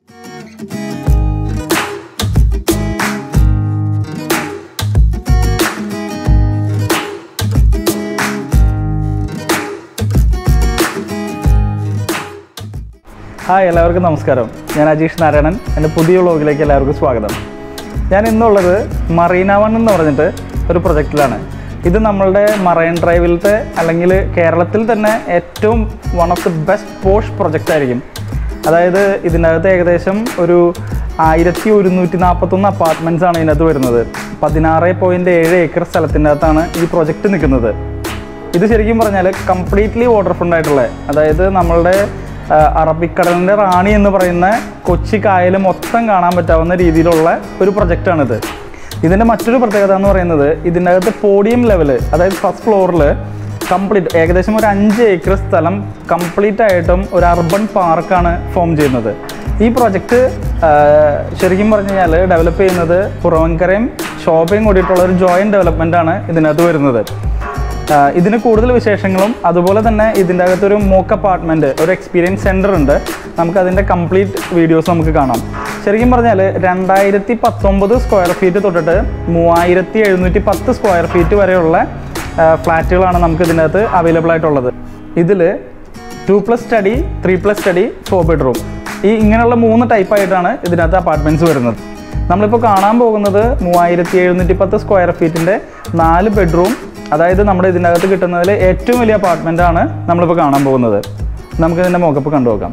hi എല്ലാവർക്കും നമസ്കാരം ഞാൻ അജീഷ് നാരായണൻ എൻ്റെ പുതിയ വ്ളോഗിലേക്ക് എല്ലാവർക്കും സ്വാഗതം ഞാൻ ഇന്നുള്ളത് മറീന വൺ എന്ന് പറഞ്ഞിട്ട് ഒരു പ്രൊജക്റ്റിലാണ് ഇത് നമ്മളുടെ മറൈൻ ഡ്രൈവിലത്തെ അല്ലെങ്കിൽ കേരളത്തിൽ തന്നെ ഏറ്റവും one of the best posh project ആയിരിക്കും അതായത് ഇതിനകത്ത് ഏകദേശം ഒരു ആയിരത്തി ഒരുന്നൂറ്റി നാൽപ്പത്തൊന്ന് അപ്പാർട്ട്മെൻറ്റ്സ് ആണ് ഇതിനകത്ത് വരുന്നത് പതിനാറ് പോയിൻറ്റ് ഏഴ് ഏക്കർ സ്ഥലത്തിൻ്റെ അകത്താണ് ഈ പ്രൊജക്റ്റ് നിൽക്കുന്നത് ഇത് ശരിക്കും പറഞ്ഞാൽ കംപ്ലീറ്റ്ലി വാട്ടർ ഫ്രണ്ട് ആയിട്ടുള്ള അതായത് നമ്മളുടെ ആ, അറബിക്കടലിൻ്റെ റാണി എന്ന് പറയുന്ന കൊച്ചി കായൽ മൊത്തം കാണാൻ പറ്റാവുന്ന രീതിയിലുള്ള ഒരു പ്രൊജക്റ്റാണിത് ഇതിൻ്റെ മറ്റൊരു പ്രത്യേകത എന്ന് പറയുന്നത് ഇതിൻ്റെ അകത്ത് പോഡിയം ലെവൽ അതായത് ഫസ്റ്റ് ഫ്ലോറിൽ കംപ്ലീറ്റ് ഏകദേശം ഒരു അഞ്ച് ഏക്കർ സ്ഥലം കംപ്ലീറ്റ് ആയിട്ടും ഒരു അർബൻ പാർക്കാണ് ഫോം ചെയ്യുന്നത് ഈ പ്രൊജക്റ്റ് ശരിക്കും പറഞ്ഞു കഴിഞ്ഞാൽ ഡെവലപ്പ് ചെയ്യുന്നത് പുറവൻകരയും ശോഭയും കൂടിയിട്ടുള്ള ഒരു ജോയിൻറ്റ് ഡെവലപ്മെൻ്റ് ആണ് ഇതിനകത്ത് വരുന്നത് ആഹ് ഇതിന് കൂടുതൽ വിശേഷങ്ങളും അതുപോലെ തന്നെ ഇതിൻ്റെ അകത്തൊരു മോക്ക് അപ്പാർട്ട്മെൻറ്റ് ഒരു എക്സ്പീരിയൻസ് സെൻറ്റർ ഉണ്ട് നമുക്ക് അതിൻ്റെ കംപ്ലീറ്റ് വീഡിയോസ് നമുക്ക് കാണാം ശരിക്കും പറഞ്ഞാൽ രണ്ടായിരത്തി പത്തൊമ്പത് സ്ക്വയർ ഫീറ്റ് തൊട്ടിട്ട് മൂവായിരത്തി എഴുന്നൂറ്റി പത്ത് സ്ക്വയർ ഫീറ്റ് വരെയുള്ള ഫ്ലാറ്റുകളാണ് നമുക്ക് ഇതിനകത്ത് അവൈലബിൾ ആയിട്ടുള്ളത് ഇതിൽ two plus study three plus study four bedroom ഈ ഇങ്ങനെയുള്ള മൂന്ന് ടൈപ്പായിട്ടാണ് ഇതിനകത്ത് അപ്പാർട്ട്മെൻറ്റ്സ് വരുന്നത് നമ്മളിപ്പോൾ കാണാൻ പോകുന്നത് മൂവായിരത്തി എഴുന്നൂറ്റി പത്ത് സ്ക്വയർ ഫീറ്റിൻ്റെ നാല് ബെഡ്റൂം അതായത് നമ്മുടെ ഇതിനകത്ത് കിട്ടുന്നതിൽ ഏറ്റവും വലിയ അപ്പാർട്ട്മെൻ്റ് ആണ് നമ്മളിപ്പോൾ കാണാൻ പോകുന്നത് നമുക്ക് ഇതിൻ്റെ മോക്കപ്പ് കണ്ടു നോക്കാം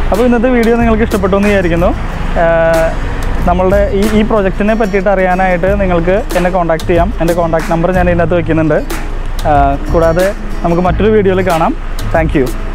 അപ്പോൾ ഇന്നത്തെ വീഡിയോ നിങ്ങൾക്ക് ഇഷ്ടപ്പെട്ടു എന്ന് വിചാരിക്കുന്നു ആഹ് നമ്മളുടെ ഈ ഈ പ്രൊജക്റ്റിനെ പറ്റിയിട്ട് അറിയാനായിട്ട് നിങ്ങൾക്ക് എന്നെ കോൺടാക്റ്റ് ചെയ്യാം എൻ്റെ കോൺടാക്ട് നമ്പർ ഞാൻ ഇതിനകത്ത് വെക്കുന്നുണ്ട് ആഹ് കൂടാതെ നമുക്ക് മറ്റൊരു വീഡിയോയിൽ കാണാം താങ്ക്